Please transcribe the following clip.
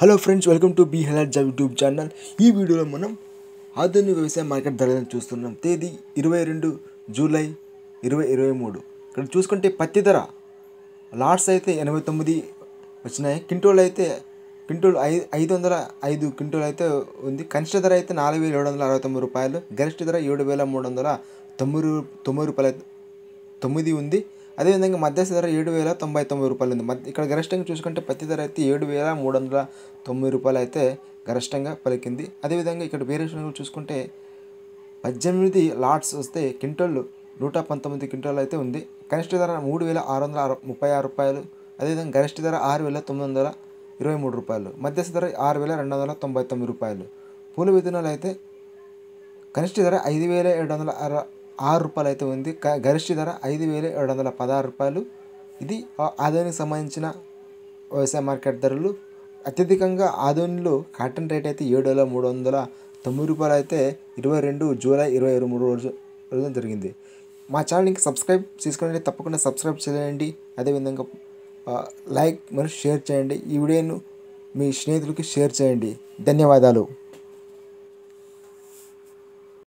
hello friends welcome to బీ హెలర్ job YouTube channel ఈ వీడియోలో మనం ఆధునిక వ్యవసాయ మార్కెట్ ధరలను చూస్తున్నాం తేదీ ఇరవై రెండు జూలై ఇరవై ఇరవై మూడు ఇక్కడ చూసుకుంటే పత్తి ధర లాట్స్ అయితే ఎనభై తొమ్మిది వచ్చినాయి క్వింటోల్ అయితే క్వింటోల్ ఐదు ఐదు వందల ఐదు క్వింటోల్ అయితే ఉంది కనిష్ట ధర అయితే నాలుగు వేల ఏడు వందల అరవై తొమ్మిది రూపాయలు గరిష్ట ధర ఏడు వేల మూడు వందల తొమ్మిది రూ- తొమ్మిది రూపాయలు అయితే- తొమ్మిది ఉంది అదేవిధంగా మధ్యస్థ ధర ఏడు వేల తొంభై తొమ్మిది రూపాయలు ఉంది మధ్య ఇక్కడ గరిష్టంగా చూసుకుంటే పత్తి ధర అయితే ఏడు వేల మూడు వందల తొమ్మిది రూపాయలు అయితే గరిష్టంగా పలికింది అదేవిధంగా ఇక్కడ వేరియేషన్ చూసుకుంటే పద్దెనిమిది లాట్స్ వస్తే క్వింటల్ నూట పంతొమ్మిది క్వింటాల్ అయితే ఉంది కనిష్ట ధర మూడు వేల ఆరు వందల అర- ముప్పై ఆరు రూపాయలు అదేవిధంగా గరిష్ట ధర ఆరు వేల తొమ్మిది వందల ఇరవై మూడు రూపాయలు మధ్యస్థ ధర ఆరు వేల రెండు వందల తొంభై తొమ్మిది రూపాయలు పూల విత్తనాలు అయితే కనిష్ట ధర ఐదు వేల ఏడు వందల అర ఆరు రూపాయలు అయితే ఉంది క- గరిష్ట ధర ఐదు వేల ఏడు వందల పదహారు రూపాయలు ఇది ఆ- ఆదాయానికి సంబంధించిన వ్యవసాయ మార్కెట్ ధరలు అత్యధికంగా ఆదోనిలో కాటన్ రేట్ అయితే ఏడు వేల మూడు వందల తొమ్మిది రూపాయలు అయితే ఇరవై రెండు జూలై ఇరవై ఇరవై మూడు రోజు రోజున జరిగింది మా ఛానల్కి సబ్స్క్రైబ్ చేసుకోండి తప్పకుండా సబ్స్క్రైబ్ చేయండి అదేవిధంగా ఆ, లైక్ మరియు షేర్ చేయండి ఈ వీడియోను మీ స్నేహితులకి షేర్ చేయండి ధన్యవాదాలు